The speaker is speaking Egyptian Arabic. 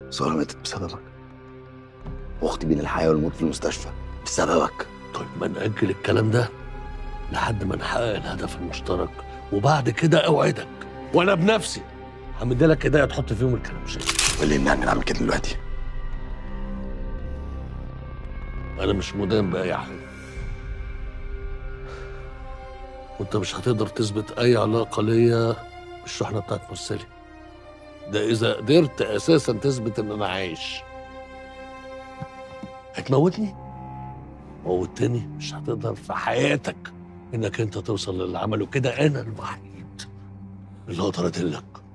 سارة ماتت بسببك واختي بين الحياة والموت في المستشفى بسببك طيب ما نأجل الكلام ده لحد ما نحقق الهدف المشترك وبعد كده اوعدك وانا بنفسي همدلك ايديا تحط فيهم الكلام شيء واللي يمنعني من اعمل كده دلوقتي انا مش مدان باي حاجه وانت مش هتقدر تثبت اي علاقه ليا بالشحنه بتاعت مرسلي ده اذا قدرت اساسا تثبت ان انا عايش هتموتني موتني مش هتقدر في حياتك انك انت توصل للي عمله كده انا الوحيد اللي اقدر ادلك